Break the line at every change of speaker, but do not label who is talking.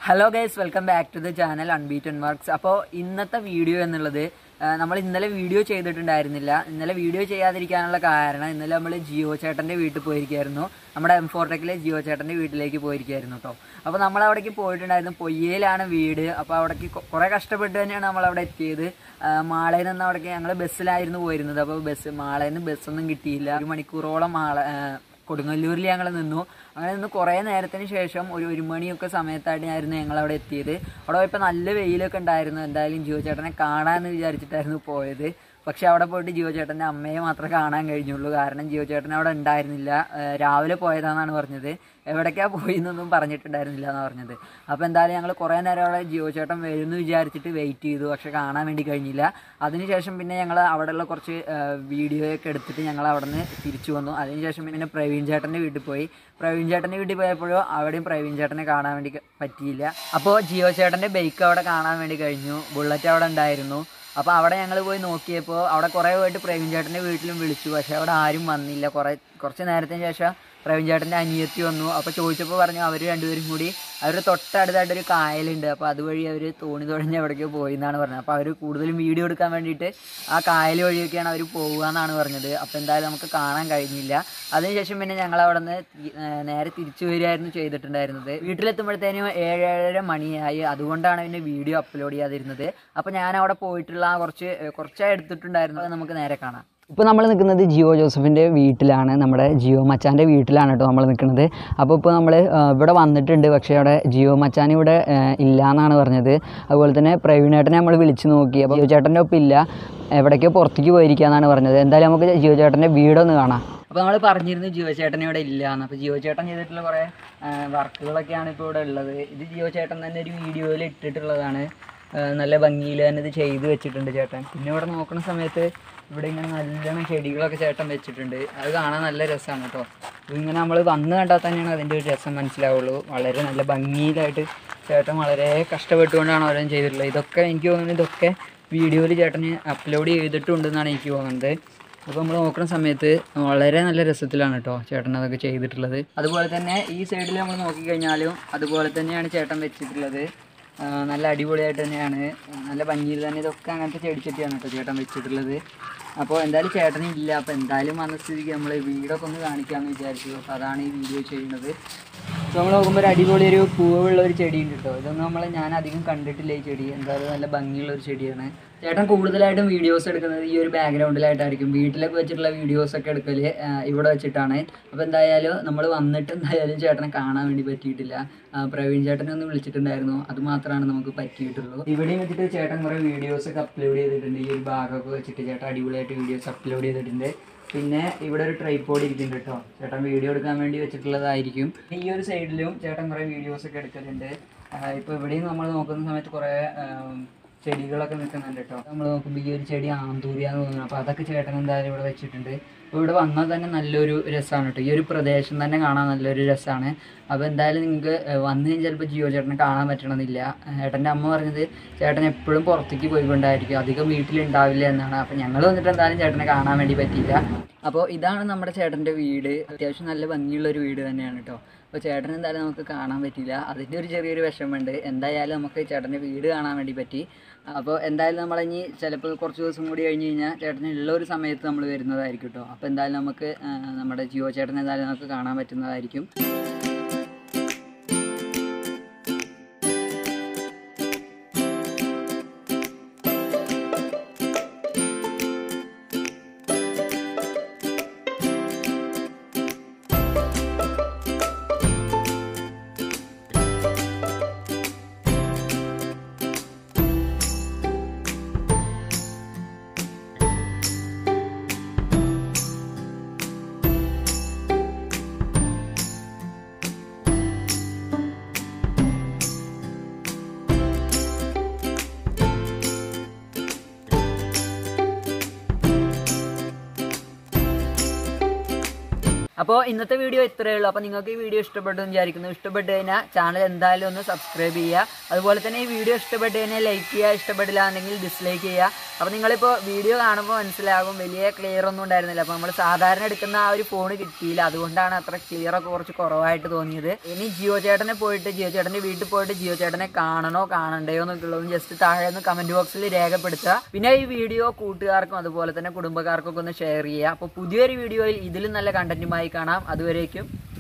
hello guys welcome back to the channel unbeaten works അപ്പോൾ ഇന്നത്തെ video എന്നുള്ളത് ആ, നമ്മൾ ഇന്നലെ വീഡിയോ ചെയ്തിട്ടുണ്ടായിരുന്നില്ല ഇന്നലെ വീഡിയോ ചെയ്യാതിരിക്കാനുള്ള കാരണം ഇന്നലെ നമ്മൾ ജിയോ ചേട്ടൻ്റെ വീട്ടിൽ പോയിരിക്കായിരുന്നു നമ്മുടെ എം ഫോർടെക്കിലെ ജിയോ ചേട്ടൻ്റെ വീട്ടിലേക്ക് പോയിരിക്കായിരുന്നു കേട്ടോ അപ്പോൾ നമ്മൾ അവിടേക്ക് പോയിട്ടുണ്ടായിരുന്നു പൊയ്യയിലാണ് വീട് അപ്പോൾ അവിടേക്ക് കൊ- കുറേ കഷ്ടപ്പെട്ട് തന്നെയാണ് നമ്മൾ അവിടെ എത്തിയത് ആ, മാളയിൽ നിന്ന് അവിടേക്ക് ഞങ്ങൾ ബസ്സിലായിരുന്നു പോയിരുന്നത് അപ്പോൾ ബസ് മാളയിൽ നിന്ന് ബസ്സൊന്നും കിട്ടിയില്ല ഒരു മണിക്കൂറോളം മാള ആ, കൊടുങ്ങല്ലൂരിൽ ഞങ്ങൾ നിന്നു അങ്ങനെ നിന്ന് കുറേ നേരത്തിന് ശേഷം ഒരു ഒരു മണിയൊക്കെ സമയത്തായിട്ടായിരുന്നു ഞങ്ങൾ അവിടെ എത്തിയത് അവിടെ പോയപ്പോൾ നല്ല വെയിലൊക്കെ ഉണ്ടായിരുന്നു എന്തായാലും ജിയോ ചേട്ടനെ കാണാമെന്ന് വിചാരിച്ചിട്ടായിരുന്നു പോയത് പക്ഷെ അവിടെ പോയിട്ട് ജിയോ ചേട്ടൻ്റെ അമ്മയെ മാത്രമേ കാണാൻ കഴിഞ്ഞുള്ളൂ കാരണം ജിയോ ചേട്ടൻ അവിടെ ഉണ്ടായിരുന്നില്ല ഏഹ് രാവിലെ പോയതാണെന്നാണ് പറഞ്ഞത് എവിടേക്കാ പോയി എന്നൊന്നും പറഞ്ഞിട്ടുണ്ടായിരുന്നില്ല എന്നാണ് പറഞ്ഞത് അപ്പോൾ എന്തായാലും ഞങ്ങൾ കുറേ നേരം അവിടെ ജിയോ ചേട്ടൻ വരുമെന്ന് വിചാരിച്ചിട്ട് വെയിറ്റ് ചെയ്തു പക്ഷെ കാണാൻ വേണ്ടി കഴിഞ്ഞില്ല അതിനുശേഷം പിന്നെ ഞങ്ങൾ അവിടെയുള്ള കുറച്ച് വീഡിയോ ഒക്കെ എടുത്തിട്ട് ഞങ്ങൾ അവിടെ നിന്ന് തിരിച്ചു വന്നു അതിനുശേഷം പിന്നെ പ്രവീൺ ചേട്ടൻ്റെ വീട്ടിൽ പോയി പ്രവീൺ ചേട്ടൻ്റെ വീട്ടിൽ പോയപ്പോഴും അവിടെയും പ്രവീൺ ചേട്ടനെ കാണാൻ വേണ്ടി ക- പറ്റിയില്ല അപ്പോൾ ജിയോ ചേട്ടൻ്റെ ബൈക്ക് അവിടെ കാണാൻ വേണ്ടി കഴിഞ്ഞു ബുള്ളറ്റ് അവിടെ ഉണ്ടായിരുന്നു അപ്പോൾ അവിടെ ഞങ്ങൾ പോയി നോക്കിയപ്പോൾ അവിടെ കുറേ പോയിട്ട് പ്രവീൺ ചേട്ടൻ്റെ വീട്ടിലും വിളിച്ചു പക്ഷേ അവിടെ ആരും വന്നില്ല കുറേ കുറച്ച് നേരത്തിന് ശേഷം പ്രവീൺ ചേട്ടൻ്റെ അനിയത്തി വന്നു അപ്പോൾ ചോദിച്ചപ്പോൾ പറഞ്ഞു അവർ രണ്ടുപേരും കൂടി അവർ തൊട്ടടുത്തായിട്ടൊരു കായലുണ്ട് അപ്പോൾ അതുവഴി അവർ തോണി തുഴഞ്ഞ് എവിടേക്കോ പോയി എന്നാണ് പറഞ്ഞത് അപ്പോൾ അവർ കൂടുതലും വീഡിയോ എടുക്കാൻ വേണ്ടിയിട്ട് ആ കായൽ വഴിയൊക്കെയാണ് അവർ പോകുക എന്നാണ് പറഞ്ഞത് അപ്പോൾ എന്തായാലും നമുക്ക് കാണാൻ കഴിഞ്ഞില്ല അതിനുശേഷം പിന്നെ ഞങ്ങൾ അവിടെ നിന്ന് നേരെ തിരിച്ചു വരികയായിരുന്നു ചെയ്തിട്ടുണ്ടായിരുന്നത് വീട്ടിലെത്തുമ്പോഴത്തേനും ഏഴ് ഏഴര മണിയായി അതുകൊണ്ടാണ് പിന്നെ വീഡിയോ അപ്ലോഡ് ചെയ്യാതിരുന്നത് അപ്പോൾ ഞാൻ അവിടെ പോയിട്ടുള്ള ആ കുറച്ച് ഏഹ്, കുറച്ചേ എടുത്തിട്ടുണ്ടായിരുന്നു അത് നമുക്ക് നേരെ കാണാം ഇപ്പോൾ നമ്മൾ നിൽക്കുന്നത് ജിയോ ജോസഫിൻ്റെ വീട്ടിലാണ് നമ്മുടെ ജിയോ മച്ചാൻ്റെ വീട്ടിലാണ് കേട്ടോ നമ്മൾ നിൽക്കുന്നത് അപ്പോൾ ഇപ്പോൾ നമ്മൾ ഇവിടെ വന്നിട്ടുണ്ട് പക്ഷേ അവിടെ ജിയോ മച്ചാൻ ഇവിടെ ഇല്ല എന്നാണ് പറഞ്ഞത് അതുപോലെ തന്നെ പ്രവീണേട്ടനെ നമ്മൾ വിളിച്ച് നോക്കി അപ്പോൾ ജിയോ ചേട്ടൻ്റെ ഒപ്പം ഇല്ല എവിടേക്കോ പുറത്തേക്ക് പോയിരിക്കുക എന്നാണ് പറഞ്ഞത് എന്തായാലും നമുക്ക് ജിയോ ചേട്ടൻ്റെ വീടൊന്ന് കാണാം അപ്പോൾ നമ്മൾ പറഞ്ഞിരുന്നു ജിയോ ചേട്ടൻ ഇവിടെ ഇല്ല എന്ന് അപ്പോൾ ജിയോ ചേട്ടൻ ചെയ്തിട്ടുള്ള കുറേ വർക്കുകളൊക്കെയാണ് ഇപ്പോൾ ഇവിടെ ഉള്ളത് ഇത് ജിയോ ചേട്ടൻ തന്നെ ഒരു വീഡിയോയിൽ ഇട്ടിട്ടുള്ളതാണ് ആ, നല്ല ഭംഗിയിൽ തന്നെ ഇത് ചെയ്ത് വെച്ചിട്ടുണ്ട് ചേട്ടൻ പിന്നെ ഇവിടെ നോക്കുന്ന സമയത്ത് ഇവിടെ ഇങ്ങനെ നല്ലോണം ചെടികളൊക്കെ ചേട്ടൻ വെച്ചിട്ടുണ്ട് അത് കാണാൻ നല്ല രസമാണ് കേട്ടോ ഇതിങ്ങനെ നമ്മൾ വന്ന് കണ്ടാൽ തന്നെയാണ് അതിൻ്റെ ഒരു രസം മനസ്സിലാവുള്ളൂ വളരെ നല്ല ഭംഗിയിലായിട്ട് ചേട്ടൻ വളരെ കഷ്ടപ്പെട്ടുകൊണ്ടാണ് ഓരോന്നും ചെയ്തിട്ടുള്ളത് ഇതൊക്കെ എനിക്ക് തോന്നുന്നു ഇതൊക്കെ വീഡിയോയിൽ ചേട്ടന് അപ്ലോഡ് ചെയ്തിട്ടുണ്ടെന്നാണ് എനിക്ക് തോന്നുന്നത് അപ്പോൾ നമ്മൾ നോക്കുന്ന സമയത്ത് വളരെ നല്ല രസത്തിലാണ് കേട്ടോ ചേട്ടൻ അതൊക്കെ ചെയ്തിട്ടുള്ളത് അതുപോലെ തന്നെ ഈ സൈഡിൽ നമ്മൾ നോക്കിക്കഴിഞ്ഞാലും അതുപോലെ തന്നെയാണ് ചേട്ടൻ വെച്ചിട്ടുള്ളത് ആ, നല്ല അടിപൊളിയായിട്ട് തന്നെയാണ് നല്ല ഭംഗിയിൽ തന്നെ ഇതൊക്കെ അങ്ങനത്തെ ചെടിച്ചട്ടിയാണ് കേട്ടോ ചേട്ടൻ വെച്ചിട്ടുള്ളത് അപ്പോൾ എന്തായാലും ചേട്ടൻ ഇല്ല അപ്പോൾ എന്തായാലും വന്ന സ്ഥിതിക്ക് നമ്മൾ വീടൊക്കെ ഒന്ന് കാണിക്കാമെന്ന് വിചാരിച്ചു അപ്പോൾ അതാണ് ഈ വീഡിയോ ചെയ്യുന്നത് അപ്പോൾ നമ്മൾ നോക്കുമ്പോൾ ഒരു അടിപൊളി ഒരു പൂവുള്ള ഒരു ചെടിയുണ്ട് കേട്ടോ ഇതൊന്നും നമ്മൾ ഞാൻ അധികം കണ്ടിട്ടില്ല ഈ ചെടി എന്തായാലും നല്ല ഭംഗിയുള്ള ഒരു ചെടിയാണ് ചേട്ടൻ കൂടുതലായിട്ടും വീഡിയോസ് എടുക്കുന്നത് ഈ ഒരു ബാക്ക്ഗ്രൗണ്ടിലായിട്ടായിരിക്കും വീട്ടിലൊക്കെ വെച്ചിട്ടുള്ള വീഡിയോസ് ഒക്കെ എടുക്കൽ ഇവിടെ വെച്ചിട്ടാണ് അപ്പോൾ എന്തായാലും നമ്മൾ വന്നിട്ട് എന്തായാലും ചേട്ടനെ കാണാൻ വേണ്ടി പറ്റിയിട്ടില്ല ആ, പ്രവീൺ ചേട്ടനെ ഒന്ന് വിളിച്ചിട്ടുണ്ടായിരുന്നു അത് മാത്രമാണ് നമുക്ക് പറ്റിയിട്ടുള്ളൂ ഇവിടെയും വെച്ചിട്ട് ചേട്ടൻ കുറേ വീഡിയോസ് ഒക്കെ അപ്ലോഡ് ചെയ്തിട്ടുണ്ട് ഈ ഒരു ഭാഗമൊക്കെ വെച്ചിട്ട് ചേട്ടൻ അടിപൊളിയായിട്ട് വീഡിയോസ് അപ്ലോഡ് ചെയ്തിട്ടുണ്ട് പിന്നെ ഇവിടെ ഒരു ട്രൈപ്പോഡ് ഇരിക്കുന്നുണ്ട് കേട്ടോ ചേട്ടൻ വീഡിയോ എടുക്കാൻ വേണ്ടി വെച്ചിട്ടുള്ളതായിരിക്കും ഈ ഒരു സൈഡിലും ചേട്ടൻ കുറേ വീഡിയോസ് ഒക്കെ എടുക്കലുണ്ട് ഇപ്പോൾ ഇവിടെയും നമ്മൾ നോക്കുന്ന സമയത്ത് കുറേ ആം, ചെടികളൊക്കെ നിൽക്കുന്നുണ്ട് കേട്ടോ നമ്മൾ നോക്കുമ്പോൾ ഈ ഒരു ചെടി ആന്തൂരിയാന്ന് തോന്നുന്നു അപ്പോൾ അതൊക്കെ ചേട്ടൻ എന്തായാലും ഇവിടെ വെച്ചിട്ടുണ്ട് അപ്പോൾ ഇവിടെ വന്നാൽ തന്നെ നല്ലൊരു രസമാണ് കേട്ടോ ഈ ഒരു പ്രദേശം തന്നെ കാണാൻ നല്ലൊരു രസമാണ് അപ്പോൾ എന്തായാലും നിങ്ങൾക്ക് വന്നു കഴിഞ്ഞാൽ ചിലപ്പോൾ ജിയോ ചേട്ടനെ കാണാൻ പറ്റണമെന്നില്ല ഏട്ടൻ്റെ അമ്മ പറഞ്ഞത് ചേട്ടൻ എപ്പോഴും പുറത്തേക്ക് പോയിക്കൊണ്ടായിരിക്കും അധികം വീട്ടിലുണ്ടാവില്ല എന്നാണ് അപ്പോൾ ഞങ്ങൾ വന്നിട്ട് എന്തായാലും ചേട്ടനെ കാണാൻ വേണ്ടി പറ്റിയില്ല അപ്പോൾ ഇതാണ് നമ്മുടെ ചേട്ടൻ്റെ വീട് അത്യാവശ്യം നല്ല ഭംഗിയുള്ള ഒരു വീട് തന്നെയാണ് കേട്ടോ അപ്പോൾ ചേട്ടൻ എന്തായാലും നമുക്ക് കാണാൻ പറ്റിയില്ല അതിൻ്റെ ഒരു ചെറിയൊരു വിഷമമുണ്ട് എന്തായാലും നമുക്ക് ചേട്ടൻ്റെ വീട് കാണാൻ വേണ്ടി പറ്റി അപ്പോൾ എന്തായാലും നമ്മളിനി ചിലപ്പോൾ കുറച്ച് ദിവസം കൂടി കഴിഞ്ഞ് കഴിഞ്ഞാൽ ചേട്ടന് ഉള്ള ഒരു സമയത്ത് നമ്മൾ വരുന്നതായിരിക്കും കേട്ടോ അപ്പോൾ എന്തായാലും നമുക്ക് ആ, നമ്മുടെ ജിയോ ചേട്ടൻ എന്തായാലും നമുക്ക് കാണാൻ പറ്റുന്നതായിരിക്കും അപ്പോൾ ഇന്നത്തെ വീഡിയോ ഇത്രയേ ഉള്ളൂ അപ്പോൾ നിങ്ങൾക്ക് ഈ വീഡിയോ ഇഷ്ടപ്പെട്ടു എന്ന് വിചാരിക്കുന്നു ഇഷ്ടപ്പെട്ട് കഴിഞ്ഞാൽ ചാനൽ എന്തായാലും ഒന്ന് സബ്സ്ക്രൈബ് ചെയ്യുക അതുപോലെ തന്നെ ഈ വീഡിയോ ഇഷ്ടപ്പെട്ട് കഴിഞ്ഞാൽ ലൈക്ക് ചെയ്യുക ഇഷ്ടപ്പെട്ടില്ല എന്നുണ്ടെങ്കിൽ ഡിസ്ലൈക്ക് ചെയ്യുക അപ്പോൾ നിങ്ങളിപ്പോൾ വീഡിയോ കാണുമ്പോൾ മനസ്സിലാകും വലിയ ക്ലിയർ ഒന്നും ഉണ്ടായിരുന്നില്ല അപ്പോൾ നമ്മൾ സാധാരണ എടുക്കുന്ന ആ ഒരു ഫോൺ കിട്ടിയില്ല അതുകൊണ്ടാണ് അത്ര ക്ലിയർ ഒക്കെ കുറച്ച് കുറവായിട്ട് തോന്നിയത് ഇനി ജിയോ ചേട്ടനെ പോയിട്ട് ജിയോ ചേട്ടൻ്റെ വീട്ടിൽ പോയിട്ട് ജിയോ ചേട്ടനെ കാണണോ കാണണ്ടയോ എന്നൊക്കെ ഉള്ളതും ജസ്റ്റ് താഴെ ഒന്ന് കമൻറ്റ് ബോക്സിൽ രേഖപ്പെടുത്തുക പിന്നെ ഈ വീഡിയോ കൂട്ടുകാർക്കും അതുപോലെ തന്നെ കുടുംബക്കാർക്കൊക്കെ ഒന്ന് ഷെയർ ചെയ്യുക അപ്പോൾ പുതിയൊരു വീഡിയോയിൽ ഇതിലും നല്ല കണ്ടന്റുമായി കാണാം അതുവരേക്കും